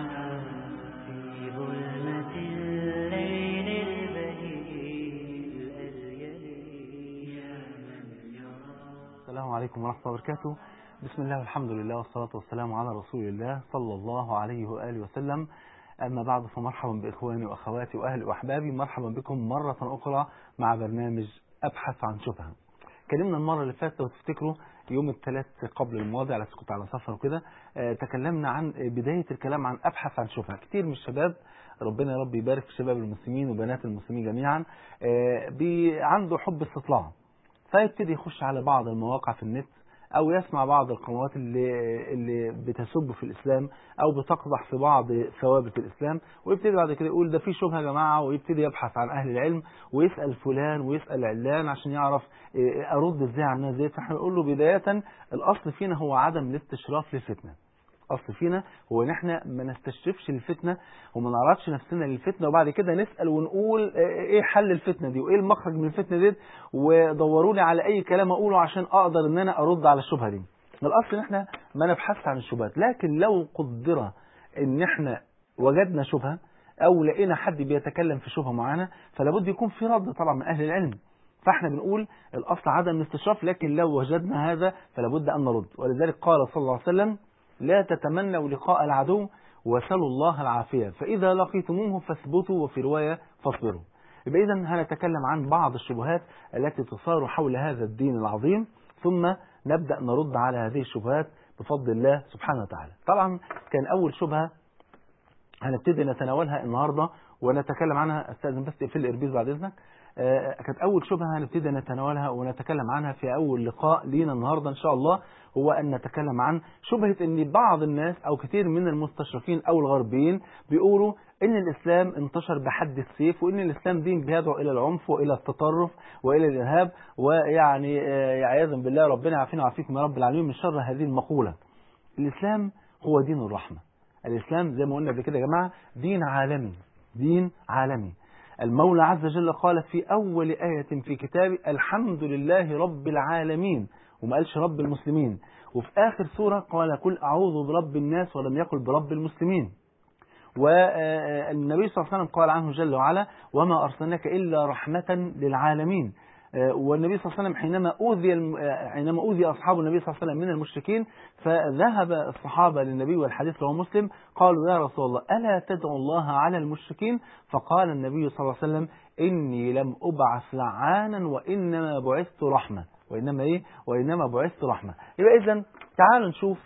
في ظلمة الليل البهيج الأزيل يا من يرى السلام عليكم ورحمة الله وبركاته بسم الله والحمد لله والصلاة والسلام على رسول الله صلى الله عليه وآله وسلم أما بعد فمرحبا بإخواني وأخواتي وأهلي وأحبابي مرحبا بكم مرة أخرى مع برنامج أبحث عن شبهة كلمنا المرة اللي فاتت لو تفتكروا يوم الثلاث قبل الماضي على كنت على سفر وكده آه، تكلمنا عن بداية الكلام عن أبحث عن شبهة كتير من الشباب ربنا يا رب يبارك في شباب المسلمين وبنات المسلمين جميعا آه، بي- عنده حب استطلاع فيبتدي يخش على بعض المواقع في النت او يسمع بعض القنوات اللي اللي بتسب في الاسلام او بتقدح في بعض ثوابت الاسلام ويبتدي بعد كده يقول ده في شبهه يا جماعه ويبتدي يبحث عن اهل العلم ويسال فلان ويسال علان عشان يعرف إيه، ارد ازاي على الناس ديت فاحنا نقول له بدايه الاصل فينا هو عدم الاستشراف للفتنه اصل فينا هو ان احنا ما نستشرفش الفتنه وما نعرضش نفسنا للفتنه وبعد كده نسال ونقول آه، ايه حل الفتنه دي وايه المخرج من الفتنه دي ودوروا لي على اي كلام اقوله عشان اقدر ان انا ارد على الشبهه دي الاصل ان احنا ما نبحثش عن الشبهات لكن لو قدر ان احنا وجدنا شبهه او لقينا حد بيتكلم في شبهه معينه فلابد يكون في رد طبعا من اهل العلم فاحنا بنقول الاصل عدم الاستشراف لكن لو وجدنا هذا فلابد ان نرد ولذلك قال صلى الله عليه وسلم لا تتمنوا لقاء العدو وسلوا الله العافية فإذا لقيتموه فاثبتوا وفي رواية فاصبروا يبقى إذا هنتكلم عن بعض الشبهات التي تصار حول هذا الدين العظيم ثم نبدأ نرد على هذه الشبهات بفضل الله سبحانه وتعالى طبعا كان أول شبهة هنبتدي نتناولها النهاردة ونتكلم عنها استاذن بس تقفل الاربيز بعد اذنك آه، كانت اول شبهه هنبتدي نتناولها ونتكلم عنها في اول لقاء لينا النهارده ان شاء الله هو ان نتكلم عن شبهه ان بعض الناس او كثير من المستشرقين او الغربيين بيقولوا ان الاسلام انتشر بحد السيف وان الاسلام دين بيدعو الى العنف والى التطرف والى الارهاب ويعني آه، عياذا بالله ربنا يعافينا ويعافيكم يا رب العالمين من شر هذه المقوله الاسلام هو دين الرحمه الإسلام زي ما قلنا قبل كده يا جماعة دين عالمي دين عالمي المولى عز وجل قال في أول آية في كتابه الحمد لله رب العالمين وما قالش رب المسلمين وفي آخر سورة قال قل أعوذ برب الناس ولم يقل برب المسلمين والنبي صلى الله عليه وسلم قال عنه جل وعلا وما أرسلناك إلا رحمة للعالمين والنبي صلى الله عليه وسلم حينما أوذي الم- حينما أوذي أصحاب النبي صلى الله عليه وسلم من المشركين فذهب الصحابة للنبي والحديث رواه مسلم قالوا يا رسول الله ألا تدعو الله على المشركين فقال النبي صلى الله عليه وسلم إني لم أبعث لعانا وإنما بعثت رحمة وإنما إيه وإنما بعثت رحمة يبقى إذا تعالوا نشوف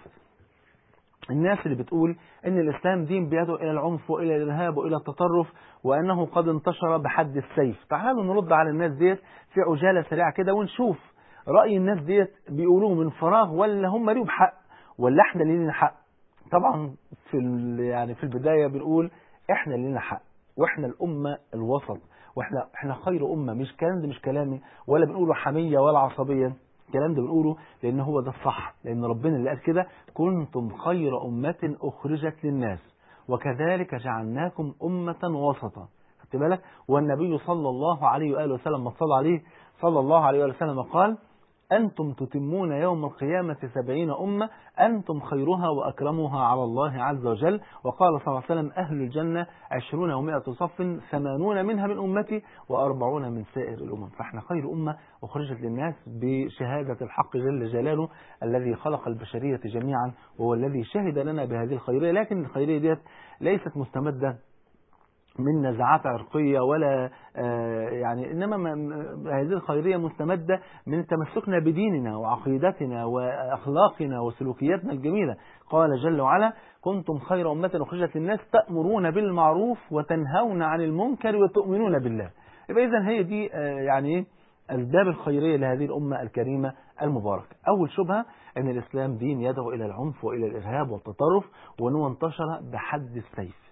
الناس اللي بتقول ان الاسلام دين بيدعو الى العنف والى الارهاب والى التطرف وانه قد انتشر بحد السيف تعالوا نرد على الناس ديت في عجاله سريعه كده ونشوف راي الناس ديت بيقولوه من فراغ ولا هم ليهم حق ولا احنا اللي لينا حق طبعا في ال- يعني في البدايه بنقول احنا اللي لينا حق واحنا الامه الوسط واحنا احنا خير امه مش كلام ده مش كلامي ولا بنقوله حميه ولا عصبيه الكلام ده بنقوله لان هو ده الصح لان ربنا اللي قال كده كنتم خير امه اخرجت للناس وكذلك جعلناكم امه وسطا خدت بالك والنبي صلى الله عليه واله وسلم ما صلى عليه صلى الله عليه واله وسلم قال أنتم تتمون يوم القيامة سبعين أمة أنتم خيرها وأكرمها على الله عز وجل وقال صلى الله عليه وسلم أهل الجنة عشرون ومائة صف ثمانون منها من أمتي وأربعون من سائر الأمم فإحنا خير أمة أخرجت للناس بشهادة الحق جل جلاله الذي خلق البشرية جميعا وهو الذي شهد لنا بهذه الخيرية لكن الخيرية ديت ليست مستمدة من نزعات عرقية ولا آه، يعني إنما ما- ما- هذه الخيرية مستمدة من تمسكنا بديننا وعقيدتنا وأخلاقنا وسلوكياتنا الجميلة قال جل وعلا كنتم خير أمة أخرجت للناس تأمرون بالمعروف وتنهون عن المنكر وتؤمنون بالله يبقى إذا هي دي آه، يعني إيه؟ أسباب الخيرية لهذه الأمة الكريمة المباركة أول شبهة أن الإسلام دين يدعو إلى العنف وإلى الإرهاب والتطرف وأنه انتشر بحد السيف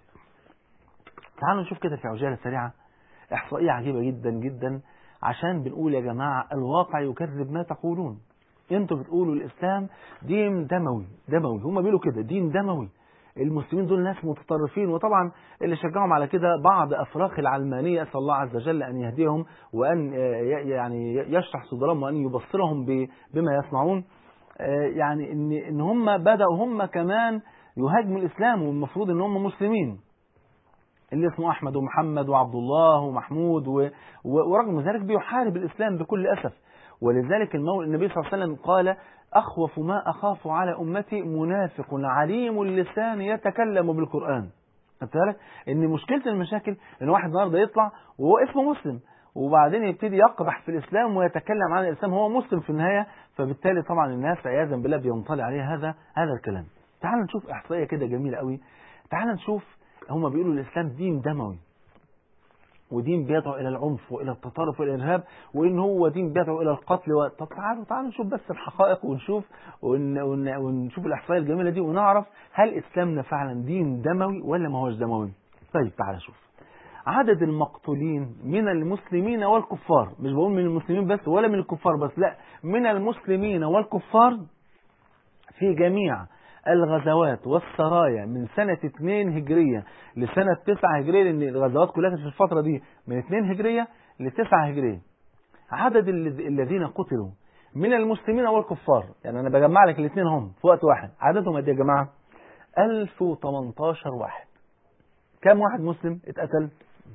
تعالوا نشوف كده في عجالة سريعة إحصائية عجيبة جدا جدا عشان بنقول يا جماعة الواقع يكذب ما تقولون انتوا بتقولوا الإسلام دين دموي دموي هم بيقولوا كده دين دموي المسلمين دول ناس متطرفين وطبعا اللي شجعهم على كده بعض افراخ العلمانيه اسال الله عز وجل ان يهديهم وان يعني يشرح صدورهم وان يبصرهم بما يصنعون يعني ان ان هم بداوا هم كمان يهاجموا الإسلام والمفروض إن هم مسلمين اللي اسمه أحمد ومحمد وعبد الله ومحمود و... و... ورغم ذلك بيحارب الإسلام بكل أسف ولذلك المول... النبي صلى الله عليه وسلم قال أخوف ما أخاف على أمتي منافق عليم اللسان يتكلم بالقرآن خدت بالك ان مشكله المشاكل ان واحد النهارده يطلع وهو اسمه مسلم وبعدين يبتدي يقبح في الاسلام ويتكلم عن الاسلام هو مسلم في النهايه فبالتالي طبعا الناس عياذا بالله بينطلي عليه هذا هذا الكلام تعال نشوف احصائيه كده جميله قوي تعال نشوف هم بيقولوا الاسلام دين دموي ودين بيدعو الى العنف والى التطرف والارهاب وان هو دين بيدعو الى القتل و... طب تعالوا تعالوا نشوف بس الحقائق ونشوف ون... ون... ونشوف الاحصائيه الجميله دي ونعرف هل اسلامنا فعلا دين دموي ولا ما هوش دموي طيب تعالى شوف عدد المقتولين من المسلمين والكفار مش بقول من المسلمين بس ولا من الكفار بس لا من المسلمين والكفار في جميع الغزوات والسرايا من سنة 2 هجرية لسنة 9 هجرية لأن الغزوات كلها كانت في الفترة دي من 2 هجرية ل 9 هجرية عدد الذين قتلوا من المسلمين والكفار يعني أنا بجمع لك الاثنين هم في وقت واحد عددهم قد إيه يا جماعة 1018 واحد كم واحد مسلم اتقتل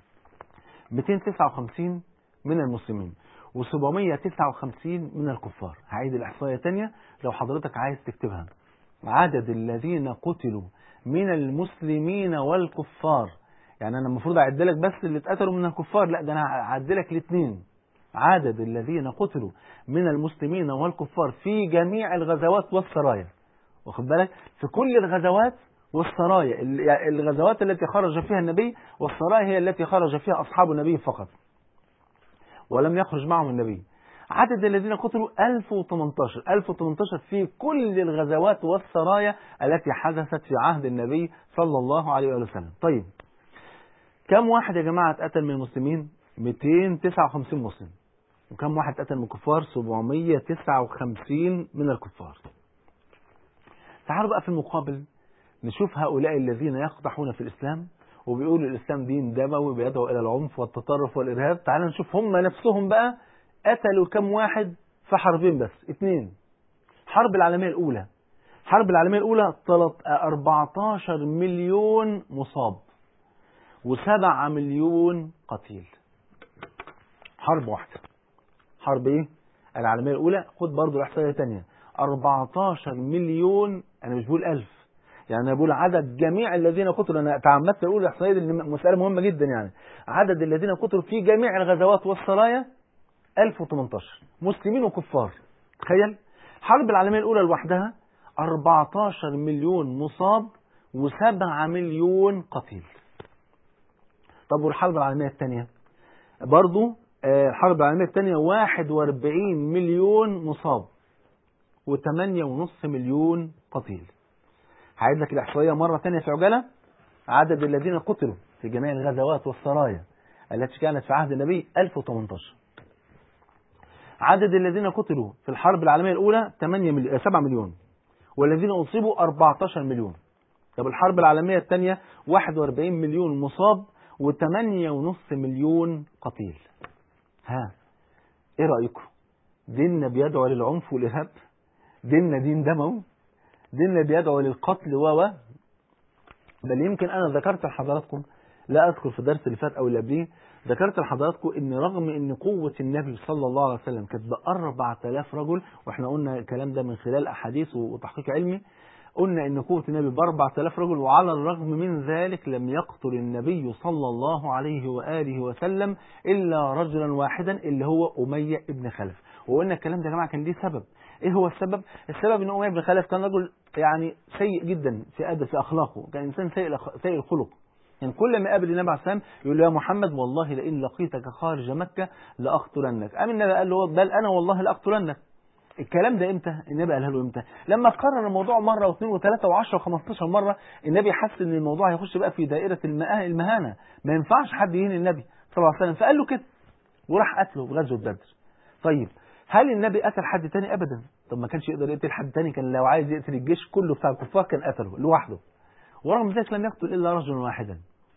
259 من المسلمين و759 من الكفار هعيد الإحصائية تانية لو حضرتك عايز تكتبها عدد الذين قتلوا من المسلمين والكفار يعني انا المفروض اعد لك بس اللي اتقتلوا من الكفار لا ده انا هعد لك الاثنين عدد الذين قتلوا من المسلمين والكفار في جميع الغزوات والسرايا واخد بالك في كل الغزوات والسرايا الغزوات التي خرج فيها النبي والسرايا هي التي خرج فيها اصحاب النبي فقط ولم يخرج معهم النبي عدد الذين قتلوا 1018 1018 في كل الغزوات والسرايا التي حدثت في عهد النبي صلى الله عليه وسلم طيب كم واحد يا جماعة اتقتل من المسلمين 259 مسلم وكم واحد اتقتل من الكفار 759 من الكفار تعالوا بقى في المقابل نشوف هؤلاء الذين يقدحون في الإسلام وبيقولوا الإسلام دين دموي بيدعو إلى العنف والتطرف والإرهاب تعالوا نشوف هم نفسهم بقى قتلوا كم واحد في حربين بس اثنين حرب العالمية الأولى حرب العالمية الأولى 14 مليون مصاب و7 مليون قتيل حرب واحدة حرب ايه العالمية الأولى خد برضو الإحصائية تانية 14 مليون أنا مش بقول ألف يعني أنا بقول عدد جميع الذين قتلوا أنا تعمدت أقول الإحصائية دي مسألة مهمة جدا يعني عدد الذين قتلوا في جميع الغزوات والسرايا 1018 مسلمين وكفار تخيل الحرب العالمية الأولى لوحدها 14 مليون مصاب و7 مليون قتيل طب والحرب العالمية الثانية برضو الحرب العالمية الثانية 41 مليون مصاب و8.5 مليون قتيل هعيد لك الإحصائية مرة ثانية في عجالة عدد الذين قتلوا في جميع الغزوات والسرايا التي كانت في عهد النبي 1018 عدد الذين قتلوا في الحرب العالمية الأولى 8 مليون 7 مليون والذين أصيبوا 14 مليون طب الحرب العالمية الثانية 41 مليون مصاب و8.5 مليون قتيل ها ايه رأيكم ديننا بيدعو للعنف والإرهاب ديننا دين دموي ديننا بيدعو للقتل و بل يمكن أنا ذكرت لحضراتكم لا أذكر في الدرس اللي فات أو اللي قبليه ذكرت لحضراتكم ان رغم ان قوة النبي صلى الله عليه وسلم كانت ب 4000 رجل واحنا قلنا الكلام ده من خلال احاديث وتحقيق علمي قلنا ان قوة النبي ب 4000 رجل وعلى الرغم من ذلك لم يقتل النبي صلى الله عليه وآله وسلم إلا رجلا واحدا اللي هو أمية ابن خلف وقلنا الكلام ده يا جماعة كان ليه سبب ايه هو السبب السبب ان أمية ابن خلف كان رجل يعني سيء جدا في أدب في أخلاقه كان إنسان سيء سيء الخلق يعني كل ما قابل النبي عليه السلام يقول له يا محمد والله لئن لقيتك خارج مكة لأقتلنك قام النبي قال له بل أنا والله لأقتلنك الكلام ده امتى النبي قالها له امتى لما قرر الموضوع مرة واثنين وثلاثة وعشرة وخمستاشر مرة النبي حس ان الموضوع هيخش بقى في دائرة المهانة ما ينفعش حد يهين النبي صلى الله عليه وسلم فقال له كده وراح قتله في غزوة بدر طيب هل النبي قتل حد تاني ابدا طب ما كانش يقدر يقتل حد تاني كان لو عايز يقتل الجيش كله بتاع الكفار كان قتله لوحده ورغم ذلك لم يقتل الا رجلا واحدا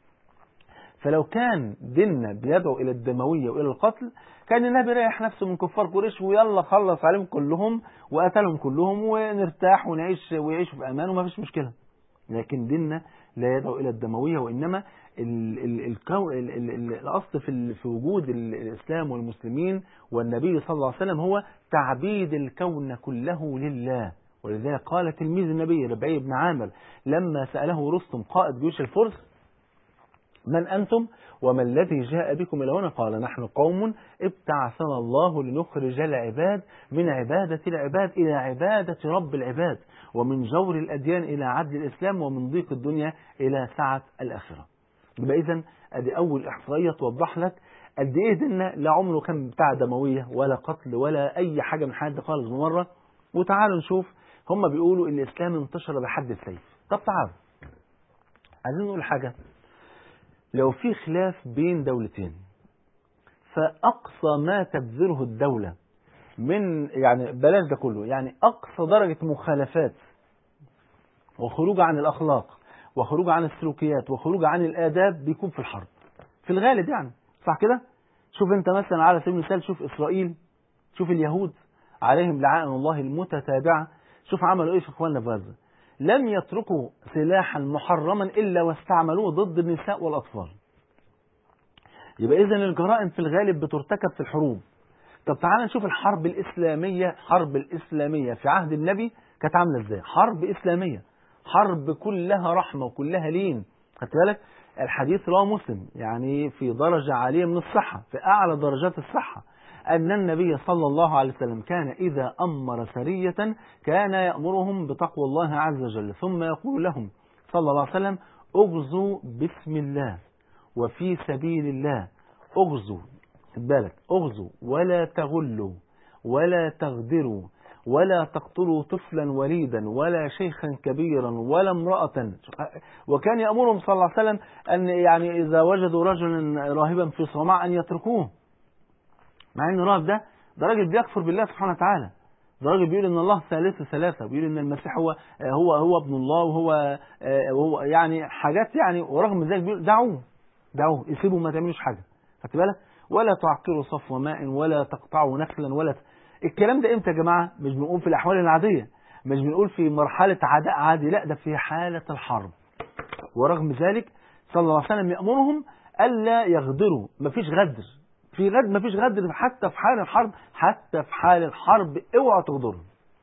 فلو كان ديننا بيدعو إلى الدموية وإلى القتل كان النبي ريح نفسه من كفار قريش ويلا خلص عليهم كلهم وقتلهم كلهم ونرتاح ونعيش ويعيشوا في أمان وما فيش مشكلة لكن ديننا لا يدعو إلى الدموية وإنما ال ال الكو ال ال ال الأصل في, ال في وجود ال الإسلام والمسلمين والنبي صلى الله عليه وسلم هو تعبيد الكون كله لله ولذلك قال تلميذ النبي ربعي بن عامر لما سأله رستم قائد جيوش الفرس من أنتم وما الذي جاء بكم إلى هنا قال نحن قوم ابتعثنا الله لنخرج العباد من عبادة العباد إلى عبادة رب العباد ومن جور الأديان إلى عدل الإسلام ومن ضيق الدنيا إلى سعة الآخرة يبقى إذا أدي أول إحصائية توضح لك قد إيه ديننا لا عمره كان بتاع دموية ولا قتل ولا أي حاجة من حد خالص بمرة وتعالوا نشوف هم بيقولوا إن الإسلام انتشر بحد السيف طب تعالوا عايزين نقول حاجة لو في خلاف بين دولتين فأقصى ما تبذله الدولة من يعني بلاش ده كله يعني أقصى درجة مخالفات وخروج عن الأخلاق وخروج عن السلوكيات وخروج عن الآداب بيكون في الحرب في الغالب يعني صح كده شوف انت مثلا على سبيل المثال شوف إسرائيل شوف اليهود عليهم لعائن الله المتتابعة شوف عملوا ايه في اخواننا في غزة لم يتركوا سلاحا محرما إلا واستعملوه ضد النساء والأطفال يبقى إذن الجرائم في الغالب بترتكب في الحروب طب تعال نشوف الحرب الإسلامية حرب الإسلامية في عهد النبي كانت عاملة إزاي حرب إسلامية حرب كلها رحمة وكلها لين خدت بالك الحديث رواه مسلم يعني في درجة عالية من الصحة في أعلى درجات الصحة أن النبي صلى الله عليه وسلم كان إذا أمر سرية كان يأمرهم بتقوى الله عز وجل ثم يقول لهم صلى الله عليه وسلم اغزوا بسم الله وفي سبيل الله اغزوا خد بالك اغزوا ولا تغلوا ولا تغدروا ولا تقتلوا طفلا وليدا ولا شيخا كبيرا ولا امرأة وكان يأمرهم صلى الله عليه وسلم أن يعني إذا وجدوا رجلا راهبا في صومعة أن يتركوه مع ان الراهب ده ده راجل بيكفر بالله سبحانه وتعالى ده راجل بيقول ان الله ثالث ثلاثة بيقول ان المسيح هو هو هو ابن الله وهو وهو يعني حاجات يعني ورغم ذلك بيقول دعوه دعوه يسيبوا ما تعملوش حاجة خدت بالك ولا تعقروا صفو ماء ولا تقطعوا نخلا ولا ت... الكلام ده امتى يا جماعة مش بنقول في الاحوال العادية مش بنقول في مرحلة عداء عادي لا ده في حالة الحرب ورغم ذلك صلى الله عليه وسلم يأمرهم ألا يغدروا مفيش غدر في غد مفيش غدر حتى في حال الحرب حتى في حال الحرب اوعى تغدروا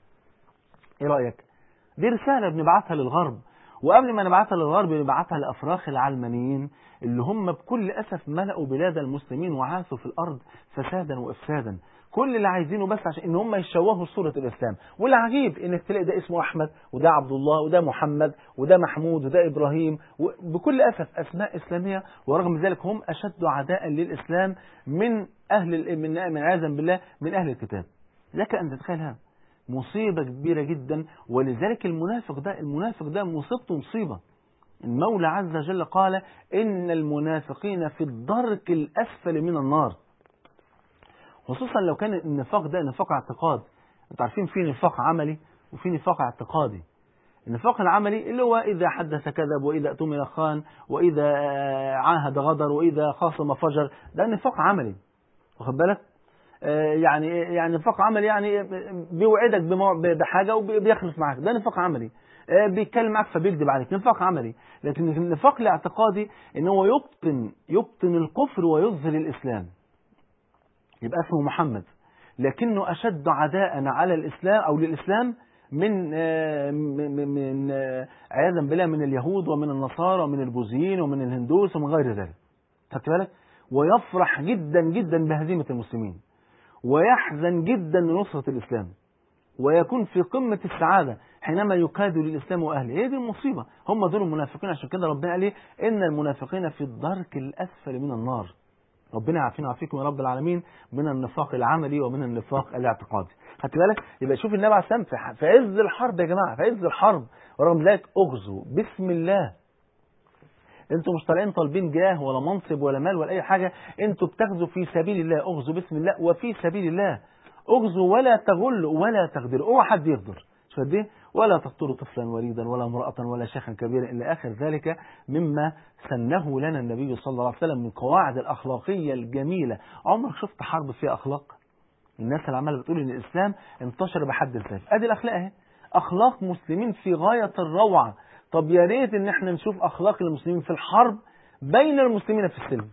ايه رأيك دي رسالة بنبعتها للغرب وقبل ما نبعتها للغرب نبعتها لأفراخ العلمانيين اللي هم بكل أسف ملأوا بلاد المسلمين وعاثوا في الأرض فسادا وإفسادا كل اللي عايزينه بس عشان ان هم يشوهوا صورة الاسلام والعجيب انك تلاقي ده اسمه احمد وده عبد الله وده محمد وده محمود وده ابراهيم بكل اسف اسماء اسلامية ورغم ذلك هم اشد عداء للاسلام من اهل من من عياذا بالله من اهل الكتاب لك ان تتخيل هذا مصيبة كبيرة جدا ولذلك المنافق ده المنافق ده مصيبته مصيبة المولى عز وجل قال إن المنافقين في الدرك الأسفل من النار خصوصا لو كان النفاق ده نفاق اعتقاد انتوا عارفين في نفاق عملي وفي نفاق اعتقادي النفاق العملي اللي هو إذا حدث كذب وإذا اؤتمن خان وإذا عاهد غدر وإذا خاصم فجر ده نفاق عملي واخد بالك يعني يعني نفاق عملي يعني بيوعدك بحاجة وبيخلف معاك ده نفاق عملي بيتكلم معاك فبيكذب عليك نفاق عملي لكن النفاق الاعتقادي ان هو يبطن يبطن الكفر ويظهر الاسلام يبقى اسمه محمد لكنه أشد عداء على الإسلام أو للإسلام من من, من عياذا بالله من اليهود ومن النصارى ومن البوذيين ومن الهندوس ومن غير ذلك خدت بالك ويفرح جدا جدا بهزيمة المسلمين ويحزن جدا لنصرة الإسلام ويكون في قمة السعادة حينما يكاد للإسلام وأهله هي دي المصيبة هم دول المنافقين عشان كده ربنا قال إيه إن المنافقين في الدرك الأسفل من النار ربنا يعافينا ويعافيكم يا رب العالمين من النفاق العملي ومن النفاق الاعتقادي خدت بالك يبقى شوف النبي عليه السلام في عز الحرب يا جماعه في عز الحرب ورغم ذلك اغزوا بسم الله انتوا مش طالعين طالبين جاه ولا منصب ولا مال ولا اي حاجه انتوا بتغزوا في سبيل الله اغزوا بسم الله وفي سبيل الله اغزوا ولا تغلوا ولا تغدروا اوعى حد يغدر مش قد ايه ولا تقتلوا طفلا وليدا ولا امرأة ولا شيخا كبيرا إلى آخر ذلك مما سنه لنا النبي صلى الله عليه وسلم من قواعد الأخلاقية الجميلة عمرك شفت حرب فيها أخلاق الناس اللي عماله بتقول إن الإسلام انتشر بحد السيف أدي الأخلاق أهي أخلاق مسلمين في غاية الروعة طب يا ريت ان احنا نشوف اخلاق المسلمين في الحرب بين المسلمين في السلم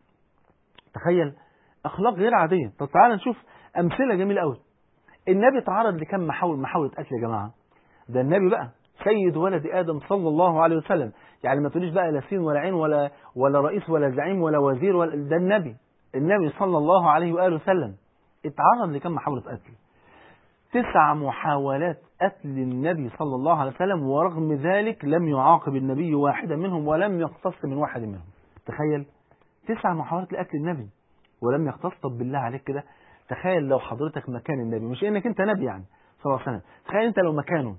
تخيل اخلاق غير عاديه طب تعالى نشوف امثله جميله قوي النبي تعرض لكم محاول محاوله قتل يا جماعه ده النبي بقى سيد ولد ادم صلى الله عليه وسلم يعني ما تقوليش بقى لا سين ولا عين ولا ولا رئيس ولا زعيم ولا وزير ولا ده النبي النبي صلى الله عليه واله وسلم اتعرض لكم محاوله قتل تسع محاولات قتل النبي صلى الله عليه وسلم ورغم ذلك لم يعاقب النبي واحدا منهم ولم يقتص من واحد منهم تخيل تسع محاولات لقتل النبي ولم يقتص طب بالله عليك كده تخيل لو حضرتك مكان النبي مش انك انت نبي يعني صلى الله عليه وسلم تخيل انت لو مكانه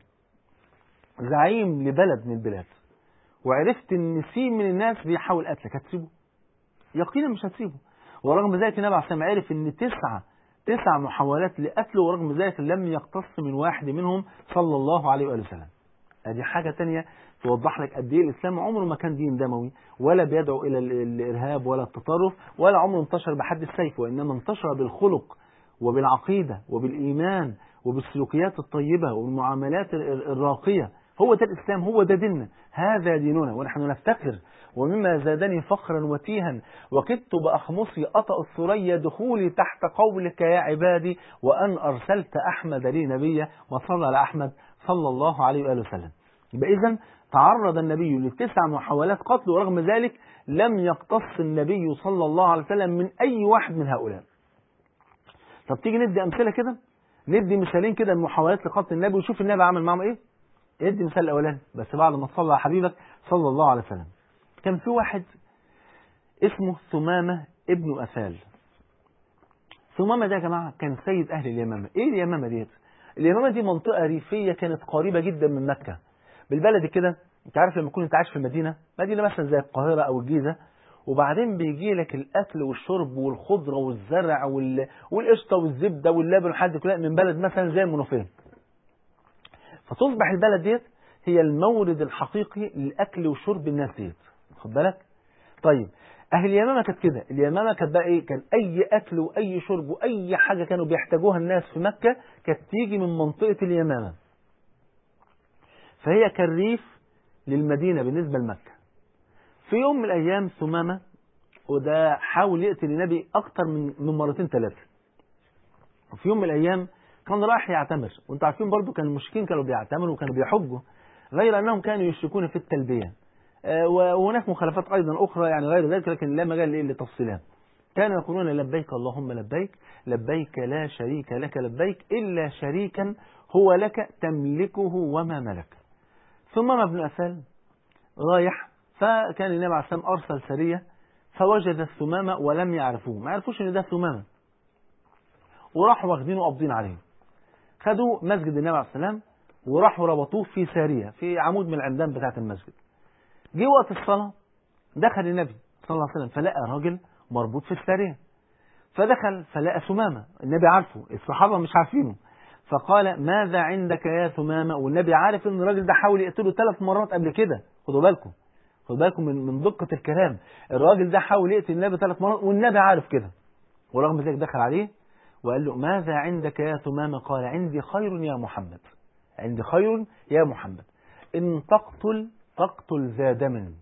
زعيم لبلد من البلاد وعرفت ان في من الناس بيحاول قتلك هتسيبه يقينا مش هتسيبه ورغم ذلك النبي عليه الصلاه عرف ان تسعه تسع محاولات لقتله ورغم ذلك لم يقتص من واحد منهم صلى الله عليه واله وسلم ادي حاجه تانية توضح لك قد ايه الاسلام عمره ما كان دين دموي ولا بيدعو الى الارهاب ولا التطرف ولا عمره انتشر بحد السيف وانما انتشر بالخلق وبالعقيده وبالايمان وبالسلوكيات الطيبه والمعاملات الراقيه هو ده الإسلام هو ده ديننا هذا ديننا ونحن نفتخر ومما زادني فخرا وتيها وكدت بأخمصي أطأ الثريا دخولي تحت قولك يا عبادي وأن أرسلت أحمد لي نبيا وصلى على أحمد صلى الله عليه وآله وسلم يبقى إذا تعرض النبي لتسع محاولات قتل ورغم ذلك لم يقتص النبي صلى الله عليه وسلم من أي واحد من هؤلاء طب تيجي ندي أمثلة كده ندي مثالين كده من محاولات لقتل النبي وشوف النبي عمل معهم إيه ادي مثال الاولاني بس بعد ما تصلى على حبيبك صلى الله عليه وسلم كان في واحد اسمه ثمامة ابن أثال ثمامة ده يا جماعة كان سيد أهل اليمامة إيه اليمامة ديت اليمامة دي منطقة ريفية كانت قريبة جدا من مكة بالبلد كده انت عارف لما تكون انت عايش في المدينة مدينة مثلا زي القاهرة أو الجيزة وبعدين بيجي لك الأكل والشرب والخضرة والزرع وال... والقشطة والزبدة واللبن والحاجات دي كلها من بلد مثلا زي المنوفية فتصبح البلد ديت هي المورد الحقيقي للاكل وشرب الناس ديت خد بالك طيب اهل اليمامه كانت كده اليمامه كانت بقى ايه كان اي اكل واي شرب واي حاجه كانوا بيحتاجوها الناس في مكه كانت تيجي من منطقه اليمامه فهي كالريف للمدينه بالنسبه لمكه في يوم من الايام ثمامه وده حاول يقتل النبي اكتر من من مرتين ثلاثه وفي يوم من الايام كان رايح يعتمر وانتوا عارفين برضو كان المشركين كانوا بيعتمروا وكانوا بيحجوا غير انهم كانوا يشركون في التلبيه آه وهناك مخالفات ايضا اخرى يعني غير ذلك لكن لا مجال لتفصيلها كانوا يقولون لبيك اللهم لبيك لبيك لا شريك لك لبيك الا شريكا هو لك تملكه وما ملك ثم ابن أثال رايح فكان النبي عليه السلام أرسل سرية فوجد الثمامة ولم يعرفوه ما يعرفوش ان ده ثمامة وراحوا واخدينه قابضين عليه خدوا مسجد النبي عليه السلام وراحوا ربطوه في سارية في عمود من العمدان بتاعة المسجد جه وقت الصلاة دخل النبي صلى الله عليه وسلم فلقى راجل مربوط في السارية فدخل فلقى ثمامة النبي عارفه الصحابة مش عارفينه فقال ماذا عندك يا ثمامة والنبي عارف ان الراجل ده حاول يقتله ثلاث مرات قبل كده خدوا بالكم خدوا بالكم من من دقة الكلام الراجل ده حاول يقتل النبي ثلاث مرات والنبي عارف كده ورغم ذلك دخل عليه وقال له ماذا عندك يا ثمامة قال عندي خير يا محمد عندي خير يا محمد إن تقتل تقتل ذا دم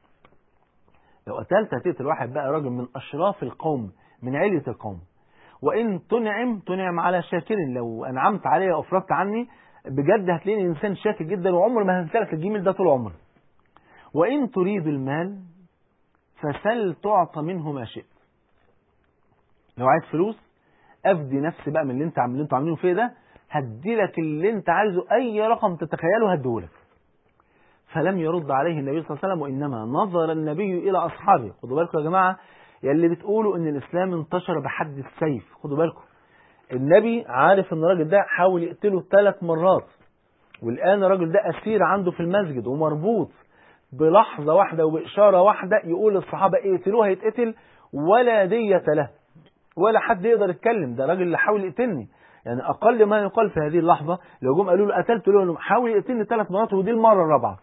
لو قتلت هتقتل واحد بقى راجل من أشراف القوم من علية القوم وإن تنعم تنعم على شاكر لو أنعمت علي وأفرجت عني بجد هتلاقيني إنسان شاكر جدا وعمر ما هنسلك الجميل ده طول عمري وإن تريد المال فسل تعطى منه ما شئت لو عايز فلوس افدي نفسي بقى من اللي انت عامل اللي انتوا عاملينه فيه ده هدي لك اللي انت عايزه اي رقم تتخيله هديهولك فلم يرد عليه النبي صلى الله عليه وسلم وانما نظر النبي الى اصحابه خدوا بالكم يا جماعه يا اللي بتقولوا ان الاسلام انتشر بحد السيف خدوا بالكم النبي عارف ان الراجل ده حاول يقتله ثلاث مرات والان الراجل ده اسير عنده في المسجد ومربوط بلحظه واحده وباشاره واحده يقول للصحابه اقتلوه هيتقتل ولا دية له ولا حد يقدر يتكلم ده راجل اللي حاول يقتلني يعني اقل ما يقال في هذه اللحظه لو جم قالوا له قتلت له حاول يقتلني ثلاث مرات ودي المره الرابعه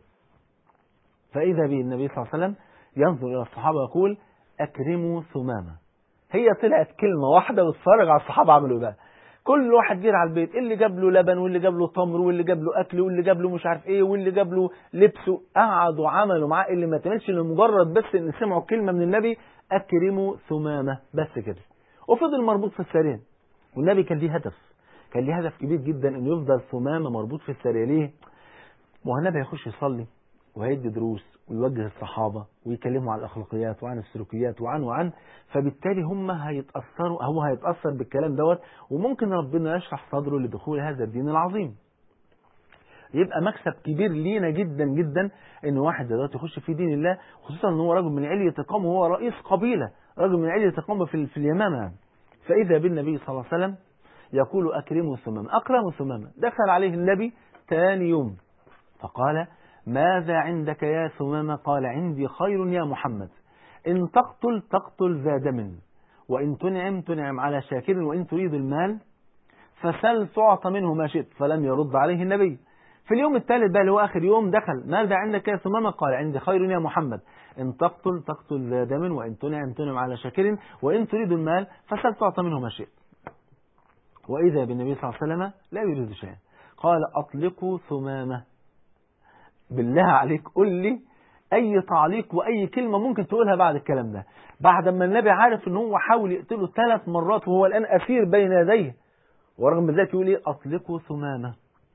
فاذا به النبي صلى الله عليه وسلم ينظر الى الصحابه ويقول اكرموا ثمامه هي طلعت كلمه واحده واتفرج على الصحابه عملوا بقى كل واحد جري على البيت اللي جاب له لبن واللي جاب له تمر واللي جاب له اكل واللي جاب له مش عارف ايه واللي جاب له لبس قعدوا عملوا معاه اللي ما تعملش لمجرد بس ان سمعوا كلمه من النبي اكرموا ثمامه بس كده وفضل مربوط في السرير والنبي كان ليه هدف كان ليه هدف كبير جدا انه يفضل ثمامه مربوط في السرير ليه؟ ما هو النبي هيخش يصلي وهيدي دروس ويوجه الصحابة ويكلموا عن الأخلاقيات وعن السلوكيات وعن وعن فبالتالي هم هيتأثروا هو هيتأثر بالكلام دوت وممكن ربنا يشرح صدره لدخول هذا الدين العظيم يبقى مكسب كبير لينا جدا جدا ان واحد دلوقتي يخش في دين الله خصوصا ان هو راجل من علية قوم وهو رئيس قبيلة راجل من علية قوم في, في اليمامة يعني. فإذا بالنبي صلى الله عليه وسلم يقول أكرموا ثمامة أكرموا ثمامة دخل عليه النبي ثاني يوم فقال ماذا عندك يا ثمامة قال عندي خير يا محمد إن تقتل تقتل ذا دم وإن تنعم تنعم على شاكر وإن تريد المال فسل تعط منه ما شئت فلم يرد عليه النبي في اليوم الثالث بقى اللي هو آخر يوم دخل ماذا عندك يا ثمامة قال عندي خير يا محمد إن تقتل تقتل ذا دم وإن تنعم تنعم على شاكر وإن تريد المال فسل تعط منه ما شئت وإذا بالنبي صلى الله عليه وسلم لا يريد شيئا قال أطلقوا ثمامة بالله عليك قل لي أي تعليق وأي كلمة ممكن تقولها بعد الكلام ده بعد ما النبي عارف ان هو حاول يقتله ثلاث مرات وهو الآن أسير بين يديه ورغم ذلك يقول ايه أطلقوا ثمامة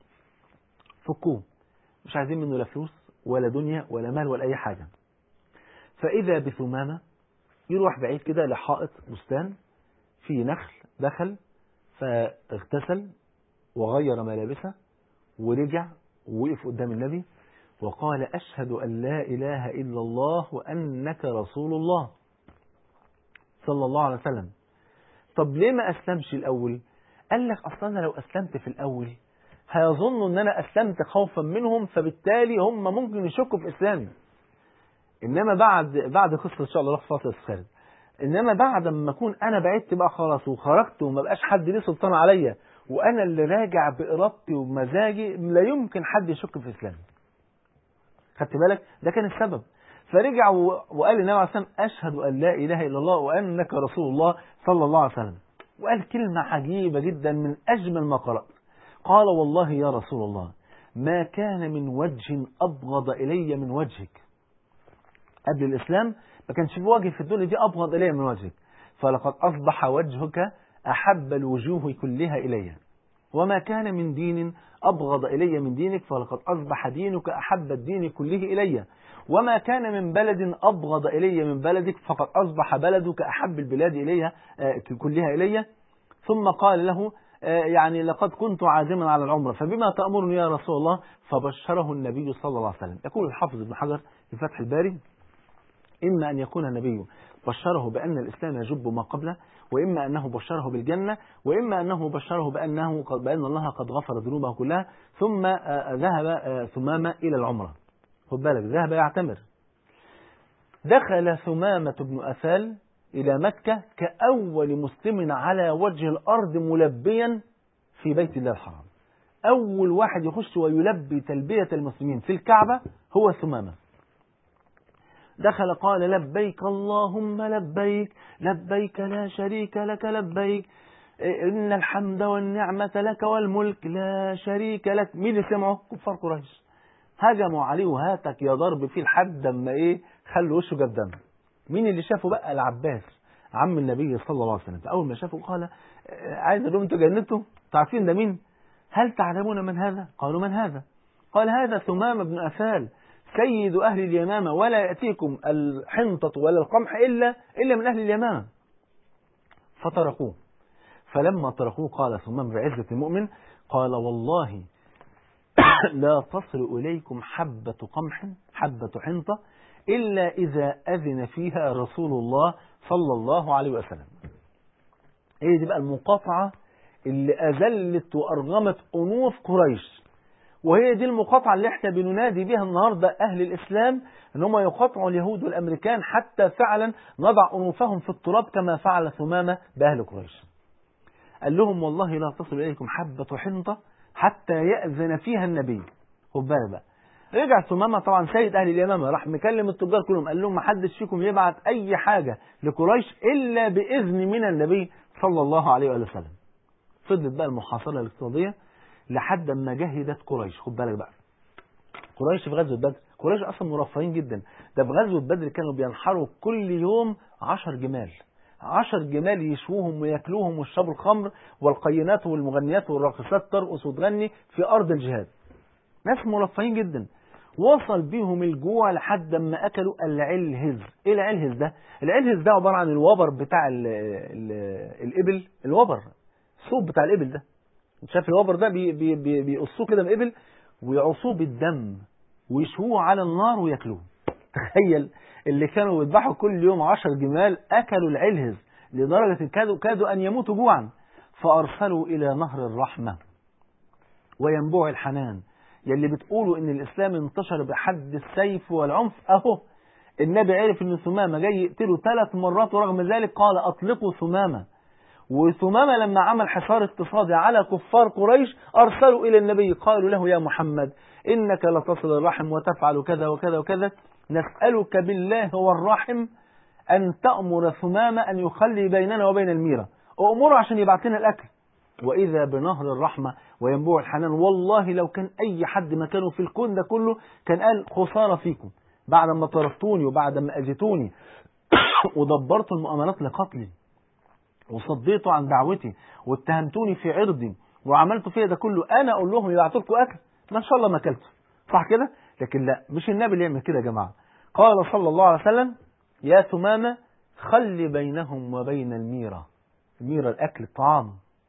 فكوه مش عايزين منه لا فلوس ولا دنيا ولا مال ولا أي حاجة فإذا بثمامة يروح بعيد كده لحائط بستان فيه نخل دخل فاغتسل وغير ملابسه ورجع ووقف قدام النبي وقال أشهد أن لا إله إلا الله وأنك رسول الله صلى الله عليه وسلم طب ليه ما أسلمش الأول قال لك أصلا أنا لو أسلمت في الأول هيظنوا أن أنا أسلمت خوفا منهم فبالتالي هم ممكن يشكوا في إسلامي إنما بعد بعد قصة إن شاء الله في فاصل الخارج إنما بعد ما أكون أنا بعدت بقى خلاص وخرجت وما بقاش حد ليه سلطان عليا وأنا اللي راجع بإرادتي وبمزاجي لا يمكن حد يشك في إسلامي خدت بالك ده كان السبب فرجع وقال للنبي عليه الصلاه والسلام اشهد ان لا اله الا الله وانك رسول الله صلى الله عليه وسلم وقال كلمه عجيبه جدا من اجمل ما قرات قال والله يا رسول الله ما كان من وجه ابغض الي من وجهك قبل الاسلام ما كانش في وجه في الدنيا دي ابغض الي من وجهك فلقد اصبح وجهك احب الوجوه كلها الي وما كان من دين أبغض إلي من دينك فلقد أصبح دينك أحب الدين كله إلي وما كان من بلد أبغض إلي من بلدك فقد أصبح بلدك أحب البلاد إلي كلها إلي ثم قال له يعني لقد كنت عازما على العمرة فبما تأمرني يا رسول الله فبشره النبي صلى الله عليه وسلم يقول الحافظ ابن حجر في فتح الباري إما أن يكون النبي بشره بأن الإسلام يجب ما قبله وإما أنه بشره بالجنة وإما أنه بشره بأنه بأن الله قد غفر ذنوبه كلها ثم ذهب ثمامة إلى العمرة خد بالك ذهب يعتمر دخل ثمامة بن أثال إلى مكة كأول مسلم على وجه الأرض ملبيا في بيت الله الحرام أول واحد يخش ويلبي تلبية المسلمين في الكعبة هو ثمامة دخل قال لبيك اللهم لبيك لبيك لا شريك لك لبيك إن الحمد والنعمة لك والملك لا شريك لك مين اللي سمعه كفار قريش هجموا عليه وهاتك يا ضرب فيه لحد اما ايه خلوا وشه جاب دم مين اللي شافه بقى العباس عم النبي صلى الله عليه وسلم فاول ما شافه قال عايز اقول انتوا جنتوا عارفين ده مين هل تعلمون من هذا قالوا من هذا قال هذا ثمام بن أثال سيد أهل اليمامة ولا يأتيكم الحنطة ولا القمح إلا إلا من أهل اليمامة فتركوه فلما تركوه قال ثمام بعزة المؤمن قال والله لا تصل إليكم حبة قمح حبة حنطة إلا إذا أذن فيها رسول الله صلى الله عليه وسلم هي دي بقى المقاطعة اللي أذلت وأرغمت أنوف قريش وهي دي المقاطعة اللي احنا بننادي بها النهاردة أهل الإسلام ان هم يقاطعوا اليهود والأمريكان حتى فعلا نضع أنوفهم في التراب كما فعل ثمامة بأهل قريش قال لهم والله لا تصل إليكم حبة حنطة حتى يأذن فيها النبي خد بالك بقى رجع ثمامة طبعا سيد أهل اليمامة راح مكلم التجار كلهم قال لهم ما حدش فيكم يبعت أي حاجة لقريش إلا بإذن من النبي صلى الله عليه وآله وسلم فضلت بقى المحاصرة الاقتصادية لحد ما جهدت قريش خد بالك بقى قريش في غزوة بدر قريش أصلا مرفهين جدا ده في غزوة بدر كانوا بينحروا كل يوم عشر جمال عشر جمال يشووهم وياكلوهم ويشربوا الخمر والقينات والمغنيات والراقصات ترقص وتغني في أرض الجهاد ناس مرفهين جدا وصل بيهم الجوع لحد ما أكلوا العلهز إيه العلهز ده؟ العلهز ده عبارة عن الوبر بتاع ال ال الإبل الوبر الصوب بتاع الإبل ده شايف الوبر ده بي بي بي بيقصوه كده من الإبل ويعصوه بالدم ويشووه على النار وياكلوه تخيل اللي كانوا يذبحوا كل يوم عشر جمال أكلوا العلهز لدرجة كادوا, كادوا أن يموتوا جوعا فأرسلوا إلى نهر الرحمة وينبوع الحنان يلي بتقولوا ان الاسلام انتشر بحد السيف والعنف اهو النبي عرف ان ثمامه جاي يقتله ثلاث مرات ورغم ذلك قال اطلقوا ثمامه وثمامه لما عمل حصار اقتصادي على كفار قريش ارسلوا الى النبي قالوا له يا محمد انك لتصل الرحم وتفعل كذا وكذا وكذا نسالك بالله والرحم ان تامر ثمامه ان يخلي بيننا وبين الميره امره عشان يبعت لنا الاكل وإذا بنهر الرحمة وينبوع الحنان والله لو كان أي حد مكانه في الكون ده كله كان قال خسارة فيكم بعد ما طردتوني وبعد ما أذيتوني ودبرتوا المؤامرات لقتلي وصديتوا عن دعوتي واتهمتوني في عرضي وعملتوا فيها ده كله أنا أقول لهم يبعتوا لكم أكل ما إن شاء الله ما أكلته صح كده؟ لكن لا مش النبي اللي يعمل كده يا جماعة قال صلى الله عليه وسلم يا ثمامة خلي بينهم وبين الميرة الميرة الأكل الطعام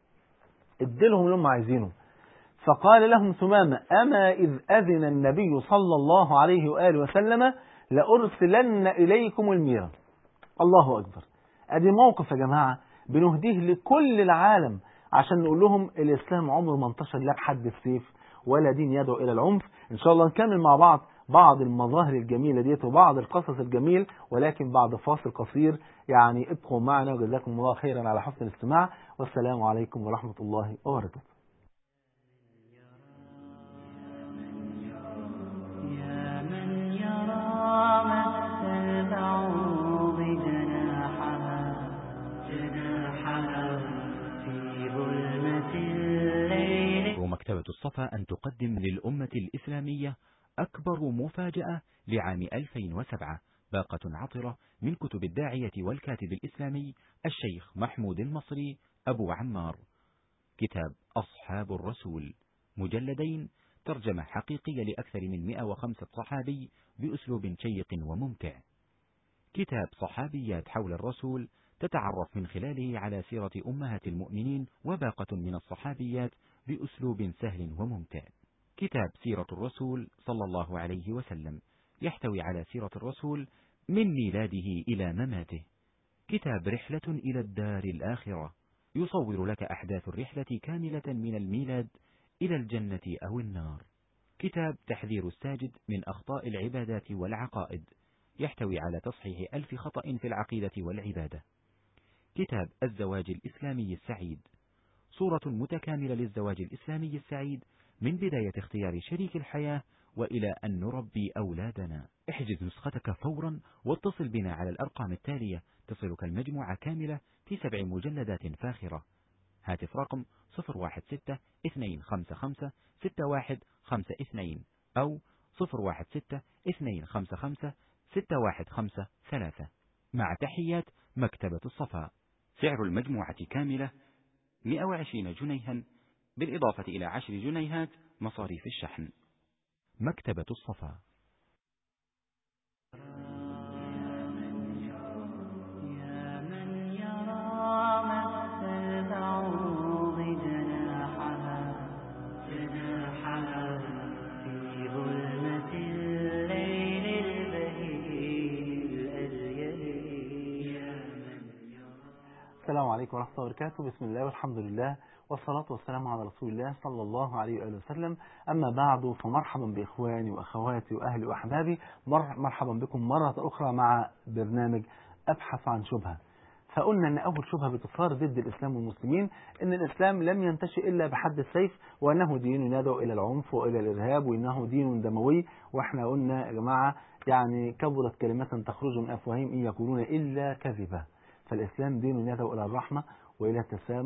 اديلهم اللي هم عايزينه فقال لهم ثمامة أما إذ أذن النبي صلى الله عليه وآله وسلم لأرسلن إليكم الميرة الله أكبر أدي موقف يا جماعة بنهديه لكل العالم عشان نقول لهم الإسلام عمره ما انتشر لا بحد السيف ولا دين يدعو إلى العنف إن شاء الله نكمل مع بعض بعض المظاهر الجميلة ديت وبعض القصص الجميل ولكن بعد فاصل قصير يعني ابقوا معنا وجزاكم الله خيرا على حسن الاستماع والسلام عليكم ورحمة الله وبركاته يا من يرى مس البعوض جناحها جناحها في ظلمة الليل ومكتبة الصفا أن تقدم للأمة الإسلامية أكبر مفاجأة لعام 2007 باقة عطرة من كتب الداعية والكاتب الإسلامي الشيخ محمود المصري أبو عمار كتاب أصحاب الرسول مجلدين ترجمة حقيقية لأكثر من 105 صحابي بأسلوب شيق وممتع كتاب صحابيات حول الرسول تتعرف من خلاله على سيرة أمهات المؤمنين وباقة من الصحابيات بأسلوب سهل وممتع كتاب سيرة الرسول صلى الله عليه وسلم يحتوي على سيرة الرسول من ميلاده إلى مماته كتاب رحلة إلى الدار الآخرة يصور لك أحداث الرحلة كاملة من الميلاد إلى الجنة أو النار كتاب تحذير الساجد من أخطاء العبادات والعقائد يحتوي على تصحيح ألف خطأ في العقيدة والعبادة كتاب الزواج الإسلامي السعيد صورة متكاملة للزواج الإسلامي السعيد من بداية اختيار شريك الحياة وإلى أن نربي أولادنا احجز نسختك فورا واتصل بنا على الأرقام التالية تصلك المجموعة كاملة في سبع مجلدات فاخرة هاتف رقم 016 255 6152 أو 016 255 6153 مع تحيات مكتبة الصفا سعر المجموعة كاملة 120 جنيها بالإضافة إلى عشر جنيهات مصاريف الشحن مكتبة الصفا يا من يرى مس البعوض جناحها جناحها في ظلمة الليل البهيج الأزيل يا من السلام عليكم ورحمة الله وبركاته بسم الله والحمد لله والصلاة والسلام على رسول الله صلى الله عليه وآله وسلم أما بعد فمرحبا بإخواني وأخواتي وأهلي وأحبابي مر- مرحبا بكم مرة أخرى مع برنامج أبحث عن شبهة فقلنا أن أول شبهة بتثار ضد الإسلام والمسلمين أن الإسلام لم ينتشئ إلا بحد السيف وأنه دين يدعو إلى العنف وإلى الإرهاب وأنه دين دموي وإحنا قلنا يا جماعة يعني كبرت كلمة تخرج من أفواههم إن يقولون إلا كذبا فالإسلام دين يدعو إلى الرحمة وإلى التسامح